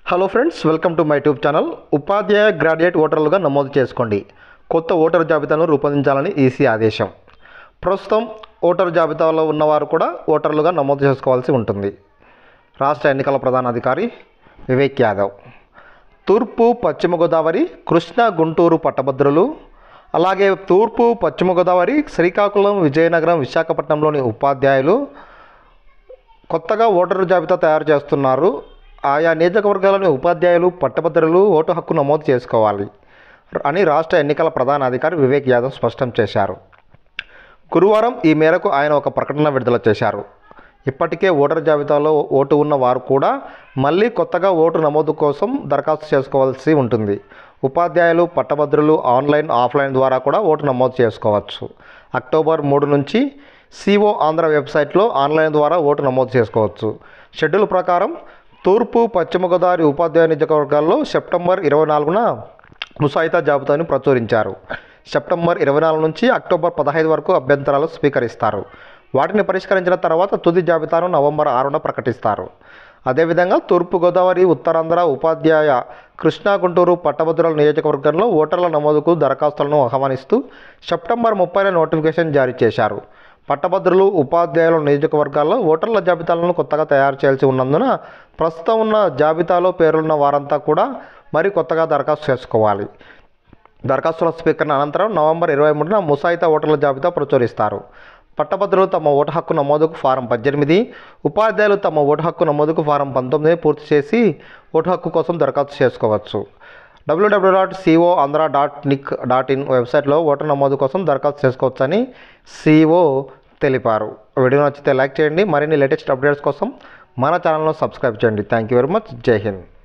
hello friends welcome to my YouTube channel ఉపాధ్యాయ graduate ఓటర్లుగా నమోదు చేసుకోండి కొత్త ఓటర్ జాబితాను రూపొందించాలని ఈసీ ఆదేశం ప్రస్తుతం ఓటర్ జాబితాలో ఉన్నవారు కూడా ఓటర్లుగా నమోదు చేసుకోవాల్సి ఉంటుంది రాష్ట్ర ఎన్నికల ప్రధానాధికారి వివేక్ యాదవ్ తూర్పు పశ్చిమ గోదావరి కృష్ణా గుంటూరు పట్టభద్రులు అలాగే తూర్పు పశ్చిమ గోదావరి శ్రీకాకుళం విజయనగరం విశాఖపట్నంలోని ఉపాధ్యాయులు కొత్తగా ఓటరు జాబితా తయారు చేస్తున్నారు ఆయా నియోజకవర్గాలోని ఉపాధ్యాయులు పట్టభద్రులు ఓటు హక్కు నమోదు చేసుకోవాలి అని రాష్ట్ర ఎన్నికల ప్రధాన అధికారి వివేక్ యాదవ్ స్పష్టం చేశారు గురువారం ఈ మేరకు ఆయన ఒక ప్రకటన విడుదల చేశారు ఇప్పటికే ఓటర్ జాబితాలో ఓటు ఉన్న వారు కూడా మళ్ళీ కొత్తగా ఓటు నమోదు కోసం దరఖాస్తు చేసుకోవాల్సి ఉంటుంది ఉపాధ్యాయులు పట్టభద్రులు ఆన్లైన్ ఆఫ్లైన్ ద్వారా కూడా ఓటు నమోదు చేసుకోవచ్చు అక్టోబర్ మూడు నుంచి సిఓ ఆంధ్ర వెబ్సైట్లో ఆన్లైన్ ద్వారా ఓటు నమోదు చేసుకోవచ్చు షెడ్యూల్ ప్రకారం తూర్పు పశ్చిమ గోదావరి ఉపాధ్యాయ నియోజకవర్గాల్లో సెప్టెంబర్ ఇరవై నాలుగున ముసాయిదా జాబితాను ప్రచురించారు సెప్టెంబర్ ఇరవై నాలుగు నుంచి అక్టోబర్ పదహైదు వరకు అభ్యంతరాలు స్వీకరిస్తారు వాటిని పరిష్కరించిన తర్వాత తుది జాబితాను నవంబర్ ఆరున ప్రకటిస్తారు అదేవిధంగా తూర్పుగోదావరి ఉత్తరాంధ్ర ఉపాధ్యాయ కృష్ణా గుంటూరు పట్టభద్రుల నియోజకవర్గంలో ఓటర్ల నమోదుకు దరఖాస్తులను ఆహ్వానిస్తూ సెప్టెంబర్ ముప్పైన నోటిఫికేషన్ జారీ చేశారు పట్టభద్రులు ఉపాధ్యాయుల నియోజకవర్గాల్లో ఓటర్ల జాబితాలను కొత్తగా తయారు చేయాల్సి ఉన్నందున ప్రస్తుతం ఉన్న జాబితాలో పేరున్న వారంతా కూడా మరి కొత్తగా దరఖాస్తు చేసుకోవాలి దరఖాస్తుల స్వీకరణ అనంతరం నవంబర్ ఇరవై మూడున ముసాయిదా ఓటర్ల జాబితా ప్రచురిస్తారు పట్టభద్రులు తమ ఓటు హక్కు నమోదుకు ఫారం పద్దెనిమిది ఉపాధ్యాయులు తమ ఓటు హక్కు నమోదుకు ఫారం పంతొమ్మిది పూర్తి చేసి ఓటు హక్కు కోసం దరఖాస్తు చేసుకోవచ్చు W W W dot CEO Andhra dot NIC dot in వెబ్సైట్లో ఓటర్ నమోదు కోసం దరఖాస్తు చేసుకోవచ్చని సిఓ తెలిపారు వీడియో నచ్చితే లైక్ చేయండి మరిన్ని లేటెస్ట్ అప్డేట్స్ కోసం మన ఛానల్ను సబ్స్క్రైబ్ చేయండి థ్యాంక్ యూ వెరీ మచ్ జై హింద్